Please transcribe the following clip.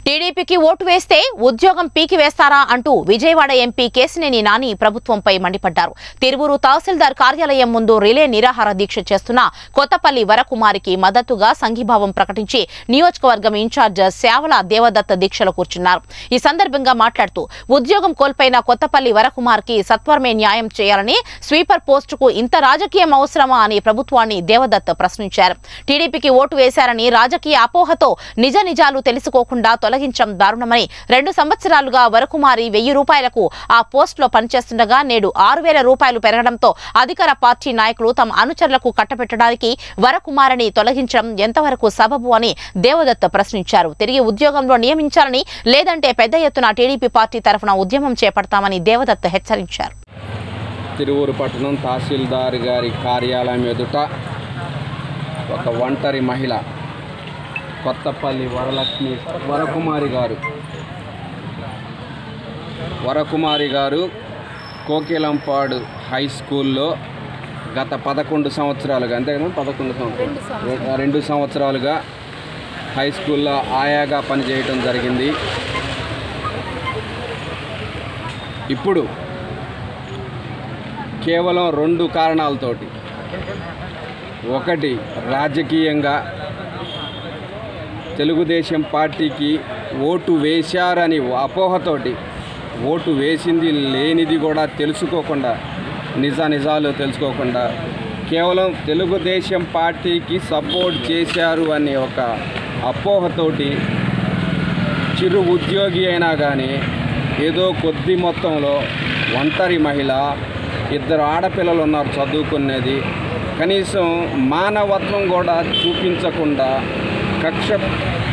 టీడీపీకి ఓటు వేస్తే ఉద్యోగం పీకి వేస్తారా అంటూ విజయవాడ ఎంపీ కేసినేని నాని ప్రభుత్వంపై మండిపడ్డారు తిరువురు తహసీల్దార్ కార్యాలయం ముందు రిలే నిరాహార దీక్ష చేస్తున్న కొత్తపల్లి వరకుమారికి మద్దతుగా సంఘీభావం ప్రకటించి నియోజకవర్గం ఇన్ఛార్జ్ సేవల దేవదత్త దీక్షలో కూర్చున్నారు ఈ సందర్భంగా మాట్లాడుతూ ఉద్యోగం కోల్పోయిన కొత్తపల్లి వరకుమార్ కి సత్వరమే న్యాయం చేయాలని స్వీపర్ పోస్టుకు ఇంత రాజకీయం అవసరమా అని ప్రభుత్వాన్ని దేవదత్ ప్రశ్నించారు టీడీపీకి ఓటు వేశారని రాజకీయ అపోహతో నిజ నిజాలు తెలుసుకోకుండా తొలగించడం దారుణమని రెండు సంవత్సరాలుగా వరకుమారి వెయ్యి రూపాయలకు ఆ పోస్టులో పనిచేస్తుండగా నేడు ఆరు వేల రూపాయలు పెరగడంతో అధికార పార్టీ నాయకులు తమ అనుచరులకు కట్టబెట్టడానికి వరకుమారిని తొలగించడం ఎంతవరకు సబబు అని దేవదత్ ప్రశ్నించారు తిరిగి ఉద్యోగంలో నియమించాలని లేదంటే పెద్ద ఎత్తున టీడీపీ పార్టీ తరఫున ఉద్యమం చేపడతామని దేవదత్ హెచ్చరించారు తిరువూరు పట్టణం తహసీల్దార్ గారి కార్యాలయం ఎదుట ఒక ఒంటరి మహిళ కొత్తపల్లి వరలక్ష్మి వరకుమారి గారు వరకుమారి గారు కోకిలంపాడు హై స్కూల్లో గత పదకొండు సంవత్సరాలుగా అంతే కదా పదకొండు సంవత్సరాలు రెండు సంవత్సరాలుగా హై స్కూల్లో ఆయాగా పనిచేయటం జరిగింది ఇప్పుడు కేవలం రెండు కారణాలతోటి ఒకటి రాజకీయంగా తెలుగుదేశం పార్టీకి ఓటు వేశారని అపోహతోటి ఓటు వేసింది లేనిది కూడా తెలుసుకోకుండా నిజ నిజాలు తెలుసుకోకుండా కేవలం తెలుగుదేశం పార్టీకి సపోర్ట్ చేశారు అనే ఒక అపోహతోటి చిరు ఉద్యోగి అయినా కానీ ఏదో కొద్ది మొత్తంలో ఒంటరి మహిళ ఇద్దరు ఆడపిల్లలు ఉన్నారు చదువుకునేది కనీసం మానవత్వం కూడా చూపించకుండా కక్ష